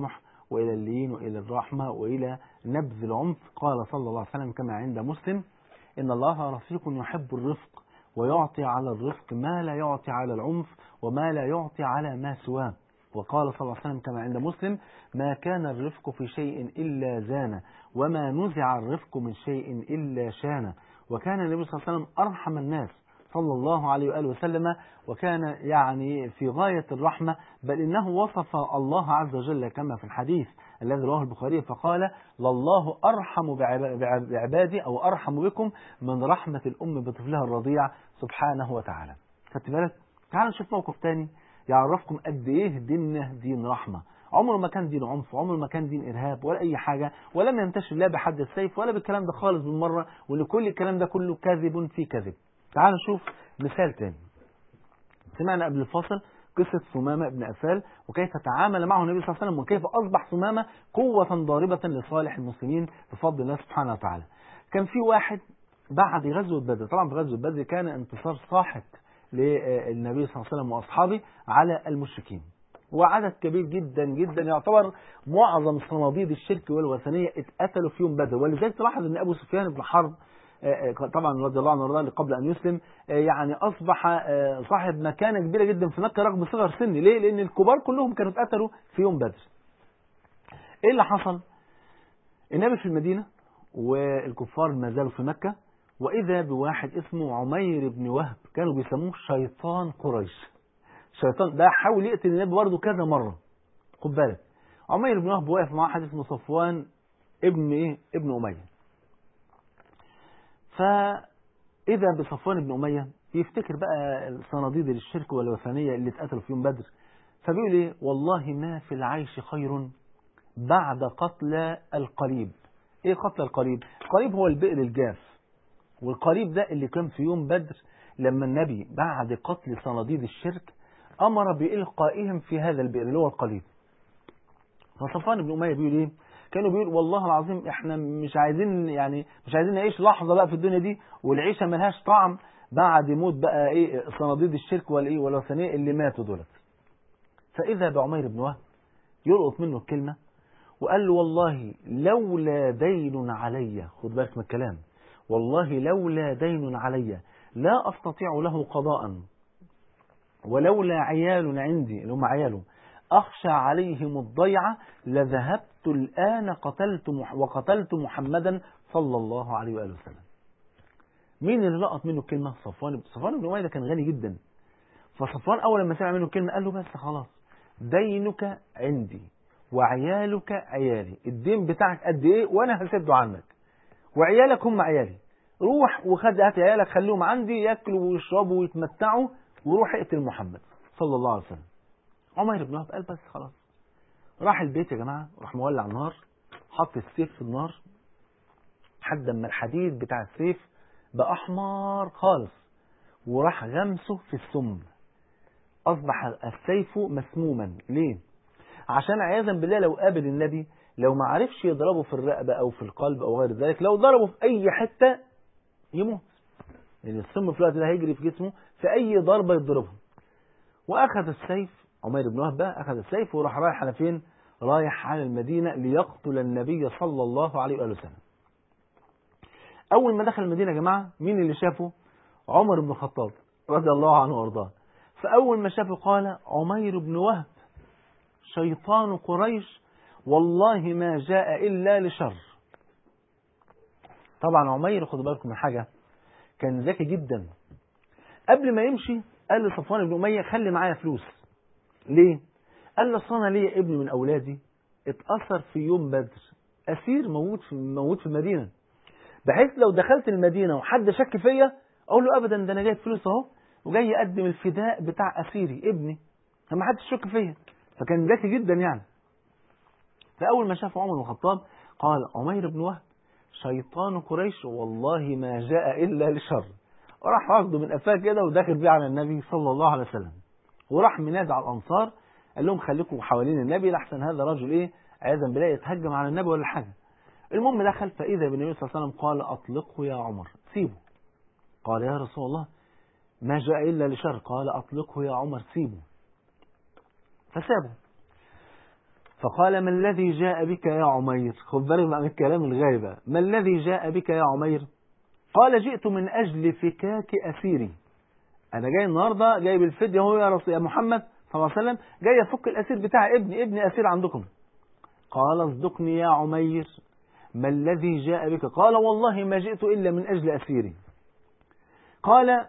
وإلى اللين وإلى الرحمة وإلى نبذ العنف قال صلى الله عليه وسلم كما عند مسلم إن الله رفيق يحب الرفق ويعطي على الرفق ما لا يعطي على العنف وما لا يعطي على ما سواه وقال صلى الله عليه وسلم كما عند مسلم ما كان الرفق في شيء إلا زان وما نزع الرفق من شيء إلا شان وكان النبي صلى الله عليه وسلم أرحم الناس صلى الله عليه وآله وسلم وكان يعني في غاية الرحمة بل إنه وصف الله عز وجل كما في الحديث الذي رواه البخاري فقال لله أرحم بعبادي أو أرحم بكم من رحمة الأم بطفلها الرضيع سبحانه وتعالى خدت بالك تعالوا نشوف موقف تاني يعرفكم قد إيه ديننا دين رحمة عمره ما كان دين عنف عمره ما كان دين إرهاب ولا أي حاجة ولم ينتشر لا بحد السيف ولا بالكلام ده خالص بالمرة وان كل الكلام ده كله كذب في كذب تعال نشوف مثال تاني سمعنا قبل الفاصل قصة ثمامة بن أفال وكيف تعامل معه النبي صلى الله عليه وسلم وكيف أصبح ثمامة قوة ضاربة لصالح المسلمين بفضل الله سبحانه وتعالى كان في واحد بعد غزوة بدر طبعا في غزوة بدر كان انتصار ساحق للنبي صلى الله عليه وسلم وأصحابه على المشركين وعدد كبير جدا جدا يعتبر معظم صناديد الشرك والوثنية اتقتلوا في يوم بدر ولذلك تلاحظ ان ابو سفيان بن حرب طبعا رضي الله عنه وارضاه قبل ان يسلم يعني اصبح صاحب مكانه كبيره جدا في مكه رغم صغر سنه ليه؟ لان الكبار كلهم كانوا اتقتلوا في يوم بدر. ايه اللي حصل؟ النبي في المدينه والكفار ما زالوا في مكه واذا بواحد اسمه عمير بن وهب كانوا بيسموه شيطان قريش. شيطان ده حاول يقتل النبي برضه كذا مره. خد بالك. عمير بن وهب واقف مع واحد اسمه صفوان ابن ايه؟ ابن اميه. فإذا بصفوان بن أمية يفتكر بقى الصناديد الشرك والوثنية اللي اتقتلوا في يوم بدر فبيقول ايه والله ما في العيش خير بعد قتل القريب ايه قتل القريب القريب هو البئر الجاف والقريب ده اللي كان في يوم بدر لما النبي بعد قتل صناديد الشرك أمر بإلقائهم في هذا البئر اللي هو القريب فصفوان بن أمية بيقول ايه كانوا بيقول والله العظيم احنا مش عايزين يعني مش عايزين نعيش لحظه بقى في الدنيا دي والعيشه ملهاش طعم بعد موت بقى ايه صناديد الشرك والايه والوثنيه اللي ماتوا دولت. فاذا بعمير بن وهب يلقط منه الكلمه وقال له والله لولا دين علي خد بالك من الكلام والله لولا دين علي لا استطيع له قضاء ولولا عيال عندي اللي هم عياله أخشى عليهم الضيعة لذهبت الآن قتلت مح وقتلت محمدا صلى الله عليه وآله وسلم مين اللي لقط منه الكلمة صفوان صفوان بن أمية ده كان غني جدا فصفوان أول لما سمع منه الكلمة قال له بس خلاص دينك عندي وعيالك عيالي الدين بتاعك قد إيه وأنا هسده عنك وعيالك هم عيالي روح وخد هات عيالك خليهم عندي ياكلوا ويشربوا ويتمتعوا وروح اقتل محمد صلى الله عليه وسلم عمر بن وهب قال بس خلاص راح البيت يا جماعة راح مولع النار حط السيف في النار لحد اما الحديد بتاع السيف بقى احمر خالص وراح غمسه في السم اصبح السيف مسموما ليه عشان عياذا بالله لو قابل النبي لو ما عرفش يضربه في الرقبة او في القلب او غير ذلك لو ضربه في اي حتة يموت يعني السم في الوقت ده هيجري في جسمه في اي ضربة يضربه واخذ السيف عمير بن وهب بقى أخذ السيف وراح رايح على فين؟ رايح على المدينة ليقتل النبي صلى الله عليه وآله وسلم. أول ما دخل المدينة يا جماعة مين اللي شافه؟ عمر بن الخطاب رضي الله عنه وأرضاه. فأول ما شافه قال عمير بن وهب شيطان قريش والله ما جاء إلا لشر. طبعا عمير خدوا بالكم من حاجة كان ذكي جدا. قبل ما يمشي قال لصفوان بن أمية خلي معايا فلوس. ليه؟ قال له انا ليا ابن من اولادي اتاثر في يوم بدر اسير موجود في موجود في المدينه بحيث لو دخلت المدينه وحد شك فيا اقول له ابدا ده انا جايب فلوس اهو وجاي اقدم الفداء بتاع اسيري ابني فما حدش يشك فيا فكان ذكي جدا يعني فاول ما شاف عمر بن الخطاب قال عمير بن وهب شيطان قريش والله ما جاء الا لشر وراح واخده من قفاه كده وداخل بيه على النبي صلى الله عليه وسلم وراح منادى على الانصار قال لهم خليكم حوالين النبي لحسن هذا رجل ايه عياذا بالله يتهجم على النبي ولا حاجه المهم دخل فاذا بالنبي صلى الله عليه وسلم قال اطلقه يا عمر سيبه قال يا رسول الله ما جاء الا لشر قال اطلقه يا عمر سيبه فسابه فقال ما الذي جاء بك يا عمير خد بالك بقى من الكلام الغايب بقى. ما الذي جاء بك يا عمير قال جئت من أجل فكاك أسيري أنا جاي النهاردة جاي بالفدية هو يا رسول يا محمد صلى الله عليه وسلم جاي أفك الأسير بتاع ابني ابني أسير عندكم قال اصدقني يا عمير ما الذي جاء بك قال والله ما جئت إلا من أجل أسيري قال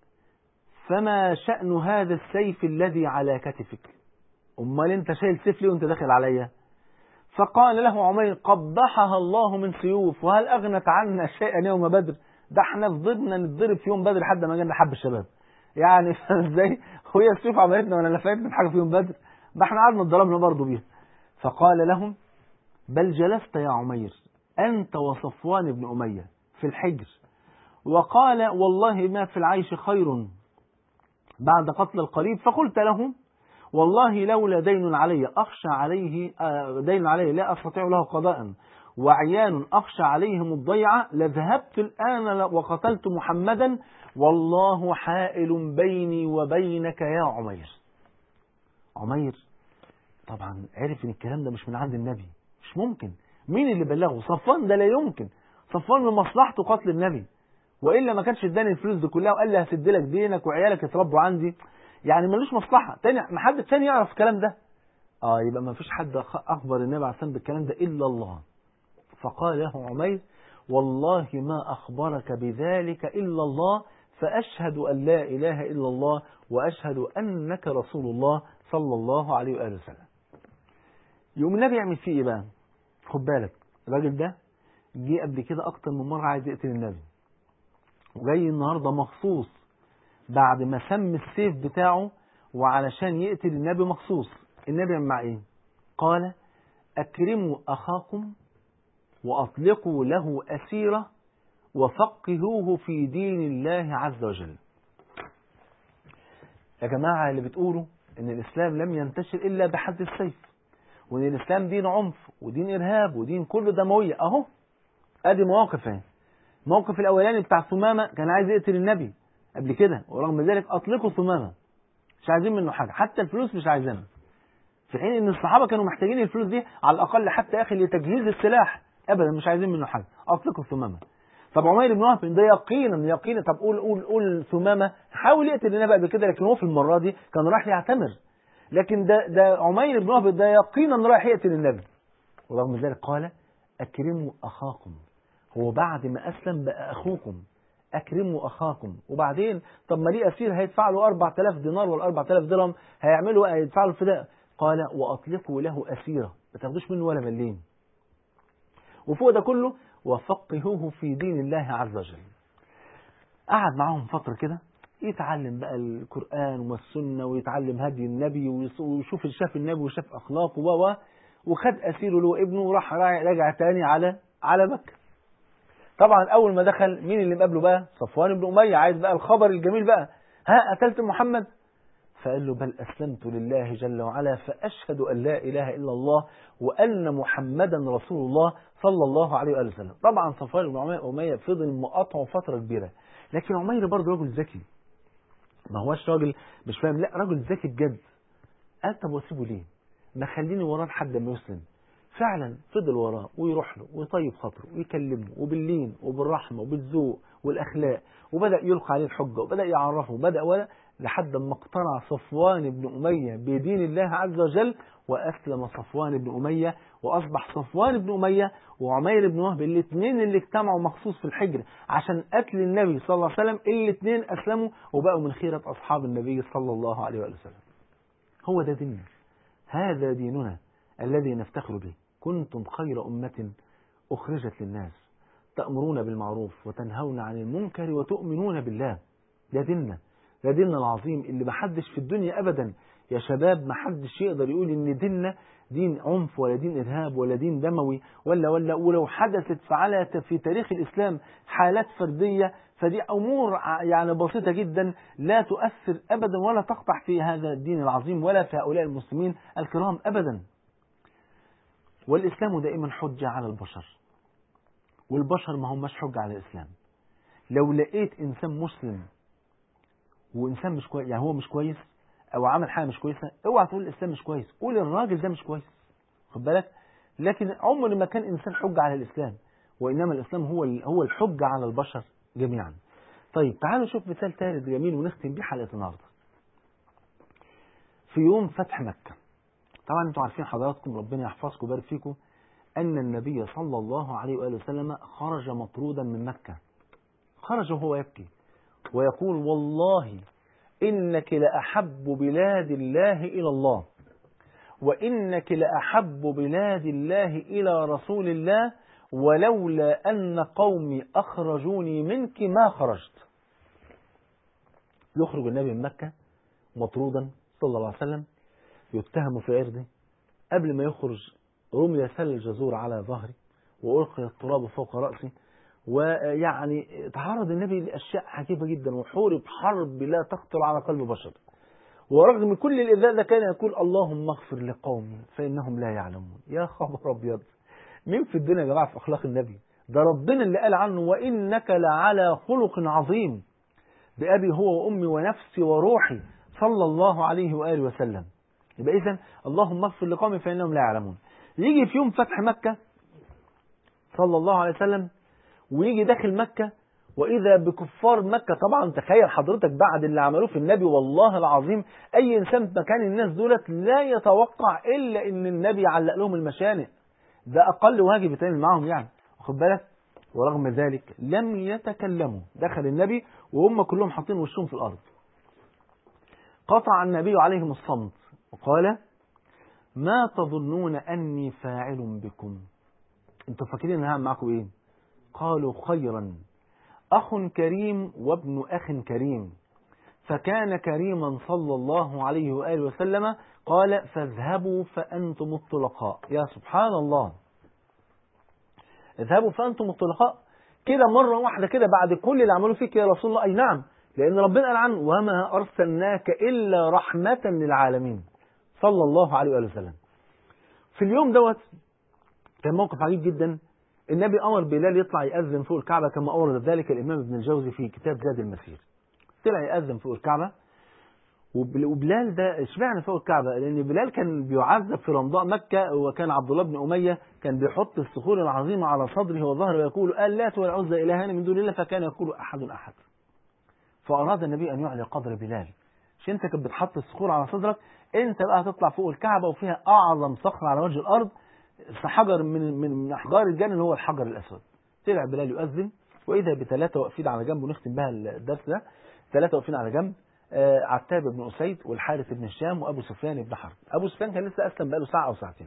فما شأن هذا السيف الذي على كتفك أمال أنت شايل سيف ليه وأنت داخل عليا فقال له عمير قبحها الله من سيوف وهل أغنت عنا شيئا يوم بدر ده احنا فضلنا نتضرب في يوم بدر لحد ما جالنا حب الشباب يعني ازاي هي السيوف عملتنا ولا نفعتنا حاجه في يوم بدر ما احنا قعدنا اتضربنا برضه بيها فقال لهم بل جلست يا عمير أنت وصفوان بن أمية في الحجر وقال والله ما في العيش خير بعد قتل القريب فقلت لهم والله لولا دين علي أخشى عليه آه، دين علي لا أستطيع له قضاء وعيان أخشى عليهم الضيعة لذهبت الآن وقتلت محمدا والله حائل بيني وبينك يا عمير عمير طبعا عرف ان الكلام ده مش من عند النبي مش ممكن مين اللي بلغه صفوان ده لا يمكن صفوان من مصلحته قتل النبي والا ما كانش اداني الفلوس دي كلها وقال لي هسد لك دينك وعيالك يتربوا عندي يعني ملوش مصلحه تاني ما حد تاني يعرف الكلام ده اه يبقى ما فيش حد أخ- اخبر النبي عليه الصلاه والسلام بالكلام ده الا الله فقال له عمير والله ما اخبرك بذلك الا الله فاشهد ان لا اله الا الله واشهد انك رسول الله صلى الله عليه واله وسلم يقوم النبي يعمل فيه ايه بقى خد بالك الراجل ده جه قبل كده اكتر من مره عايز يقتل النبي وجاي النهارده مخصوص بعد ما سم السيف بتاعه وعلشان يقتل النبي مخصوص النبي يعمل معاه ايه قال اكرموا اخاكم واطلقوا له اسيره وفقهوه في دين الله عز وجل يا جماعه اللي بتقولوا ان الاسلام لم ينتشر الا بحد السيف وان الاسلام دين عنف ودين ارهاب ودين كله دمويه اهو ادي مواقف اهي الموقف الاولاني بتاع ثمامه كان عايز يقتل النبي قبل كده ورغم ذلك اطلقوا ثمامه مش عايزين منه حاجه حتى الفلوس مش عايزينها في حين ان الصحابه كانوا محتاجين الفلوس دي على الاقل حتى يا اخي لتجهيز السلاح ابدا مش عايزين منه حاجه اطلقوا ثمامه طب عمير بن وهب ده يقينا يقينا طب قول قول قول ثمامه حاول يقتل النبي قبل كده لكن هو في المره دي كان راح يعتمر لكن ده ده عمير بن وهب ده يقينا رايح يقتل النبي ورغم ذلك قال اكرموا اخاكم هو بعد ما اسلم بقى اخوكم اكرموا اخاكم وبعدين طب ما ليه اسير هيدفع له 4000 دينار ولا 4000 درهم هيعملوا ايه هيدفع له فداء قال واطلقوا له اسيره ما تاخدوش منه ولا مليم وفوق ده كله وفقهوه في دين الله عز وجل قعد معاهم فتره كده يتعلم بقى القرآن والسنة ويتعلم هدي النبي ويص- ويشوف شاف النبي وشاف أخلاقه و و وخد أسيره له وابنه وراح راجع رجع تاني على على مكة. طبعا أول ما دخل مين اللي مقابله بقى؟ صفوان بن أمية عايز بقى الخبر الجميل بقى ها قتلت محمد؟ فقال له بل أسلمت لله جل وعلا فأشهد أن لا إله إلا الله وأن محمدا رسول الله صلى الله عليه وآله وسلم طبعا صفوان بن أمية فضل مقاطعه فترة كبيرة لكن عمير برضه رجل ذكي ما هوش راجل مش فاهم لا راجل ذكي بجد قال طب واسيبه ليه ما خليني وراه لحد ما يسلم فعلا فضل وراه ويروح له ويطيب خاطره ويكلمه وباللين وبالرحمه وبالذوق والاخلاق وبدا يلقى عليه الحجه وبدا يعرفه وبدا ولا لحد ما اقتنع صفوان بن اميه بدين الله عز وجل واسلم صفوان بن اميه واصبح صفوان بن اميه وعمير بن وهب الاثنين اللي اجتمعوا مخصوص في الحجر عشان قتل النبي صلى الله عليه وسلم الاثنين اسلموا وبقوا من خيره اصحاب النبي صلى الله عليه وآله وسلم هو ده ديننا هذا ديننا الذي نفتخر به كنتم خير أمة أخرجت للناس تأمرون بالمعروف وتنهون عن المنكر وتؤمنون بالله ده ديننا ده ديننا العظيم اللي محدش في الدنيا أبدا يا شباب محدش يقدر يقول إن ديننا دين عنف ولا دين إرهاب ولا دين دموي ولا ولا ولو حدثت فعلى في تاريخ الإسلام حالات فردية فدي أمور ع- يعني بسيطة جدا لا تؤثر أبدا ولا تقطع في هذا الدين العظيم ولا في هؤلاء المسلمين الكرام أبدا والإسلام دائما حجة على البشر والبشر ما هماش حجة على الإسلام لو لقيت إنسان مسلم وإنسان مش كويس يعني هو مش كويس أو عمل حاجة مش كويسة اوعى تقول الإسلام مش كويس قول الراجل ده مش كويس خد بالك لكن عمر ما كان إنسان حجة على الإسلام وإنما الإسلام هو ال- هو الحجة على البشر جميعا طيب تعالوا نشوف مثال ثالث جميل ونختم بيه حلقة النهاردة في يوم فتح مكة طبعا انتوا عارفين حضراتكم ربنا يحفظكم ويبارك فيكم أن النبي صلى الله عليه وآله وسلم خرج مطرودا من مكة خرج وهو يبكي ويقول والله إنك لأحب بلاد الله إلى الله وإنك لأحب بلاد الله إلى رسول الله ولولا أن قومي أخرجوني منك ما خرجت يخرج النبي من مكة مطرودا صلى الله عليه وسلم يتهم في عرضه قبل ما يخرج رمي سل الجزور على ظهري وألقي التراب فوق رأسي ويعني تعرض النبي لأشياء عجيبة جدا وحورب حرب لا تخطر على قلب بشر ورغم كل الإذاء ده كان يقول اللهم اغفر لقومي فإنهم لا يعلمون يا خبر أبيض مين في الدنيا يا جماعة في أخلاق النبي ده ربنا اللي قال عنه وإنك لعلى خلق عظيم بأبي هو وأمي ونفسي وروحي صلى الله عليه وآله وسلم يبقى إذن اللهم اغفر لقومي فإنهم لا يعلمون يجي في يوم فتح مكة صلى الله عليه وسلم ويجي داخل مكة وإذا بكفار مكة طبعا تخيل حضرتك بعد اللي عملوه في النبي والله العظيم أي إنسان مكان الناس دولت لا يتوقع إلا إن النبي علق لهم المشانق ده أقل واجب يتعمل معاهم يعني واخد بالك ورغم ذلك لم يتكلموا دخل النبي وهم كلهم حاطين وشهم في الأرض قطع النبي عليهم الصمت وقال ما تظنون أني فاعل بكم انتوا فاكرين ان هعمل معاكم ايه قالوا خيرا أخ كريم وابن أخ كريم فكان كريما صلى الله عليه وآله وسلم قال فاذهبوا فأنتم الطلقاء يا سبحان الله اذهبوا فأنتم الطلقاء كده مرة واحدة كده بعد كل اللي عملوه فيك يا رسول الله أي نعم لأن ربنا قال عنه وما أرسلناك إلا رحمة للعالمين صلى الله عليه وآله وسلم في اليوم دوت كان موقف عجيب جدا النبي أمر بلال يطلع يأذن فوق الكعبة كما أورد ذلك الإمام ابن الجوزي في كتاب زاد المسير طلع يأذن فوق الكعبة وبل- وبلال ده اشمعنى فوق الكعبة لأن بلال كان بيعذب في رمضاء مكة وكان عبد الله بن أمية كان بيحط الصخور العظيمة على صدره وظهره ويقول اللات والعزى إلهان من دون الله فكان يقول أحد أحد فأراد النبي أن يعلي قدر بلال مش أنت كنت بتحط الصخور على صدرك أنت بقى هتطلع فوق الكعبة وفيها أعظم صخر على وجه الأرض حجر من من من أحجار الجنة اللي هو الحجر الأسود طلع بلال يؤذن وإذا بثلاثة واقفين على جنب ونختم بها الدرس ده ثلاثة واقفين على جنب آه، عتاب بن أسيد والحارث بن هشام وأبو سفيان بن حرب أبو سفيان كان لسه أسلم بقاله ساعة أو ساعتين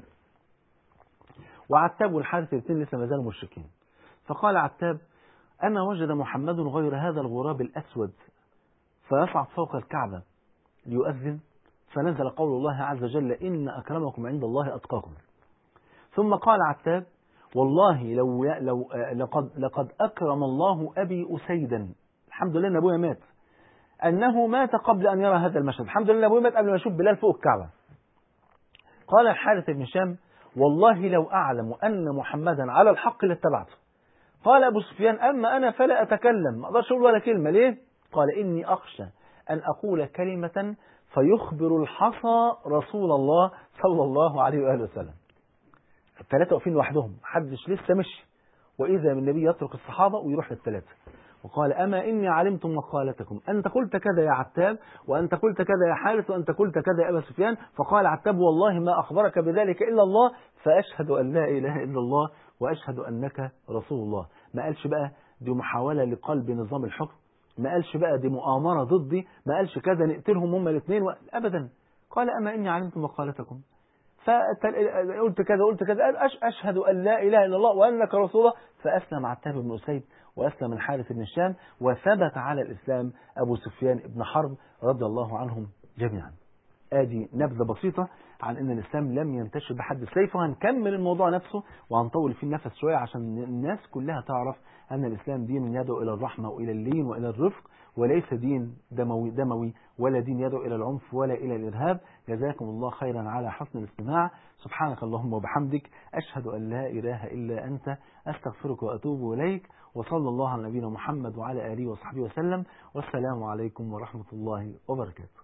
وعتاب والحارث الاثنين لسه ما زالوا مشركين فقال عتاب أما وجد محمد غير هذا الغراب الأسود فيصعد فوق الكعبة ليؤذن فنزل قول الله عز وجل إن أكرمكم عند الله أتقاكم ثم قال عتاب والله لو لو آه، لقد لقد أكرم الله أبي أسيدا الحمد لله أن أبويا مات أنه مات قبل أن يرى هذا المشهد الحمد لله أبويا مات قبل ما يشوف بلال فوق الكعبة قال الحارث بن هشام والله لو أعلم أن محمدا على الحق لاتبعته قال أبو سفيان أما أنا فلا أتكلم ما أقدرش أقول ولا كلمة ليه قال إني أخشى أن أقول كلمة فيخبر الحصى رسول الله صلى الله عليه وآله وسلم الثلاثة واقفين لوحدهم محدش لسه مشي وإذا من النبي يترك الصحابة ويروح للثلاثة وقال أما إني علمت مقالتكم أنت قلت كذا يا عتاب وأنت قلت كذا يا حارث وأنت قلت كذا يا أبا سفيان فقال عتاب والله ما أخبرك بذلك إلا الله فأشهد أن لا إله إلا الله وأشهد أنك رسول الله ما قالش بقى دي محاولة لقلب نظام الحكم ما قالش بقى دي مؤامرة ضدي ما قالش كذا نقتلهم هما الاثنين و... أبدا قال أما إني علمت مقالتكم فقلت كذا قلت كذا أش- أشهد أن لا إله إلا الله وأنك رسول الله فأسلم عتاب بن أسيد وأسلم الحارث بن الشام وثبت على الإسلام أبو سفيان بن حرب رضي الله عنهم جميعا ادي نبذه بسيطه عن ان الاسلام لم ينتشر بحد السيف وهنكمل الموضوع نفسه وهنطول فيه النفس شويه عشان الناس كلها تعرف ان الاسلام دين يدعو الى الرحمه والى اللين والى الرفق وليس دين دموي دموي ولا دين يدعو الى العنف ولا الى الارهاب جزاكم الله خيرا على حسن الاستماع سبحانك اللهم وبحمدك اشهد ان لا اله الا انت استغفرك واتوب اليك وصلى الله على نبينا محمد وعلى اله وصحبه وسلم والسلام عليكم ورحمه الله وبركاته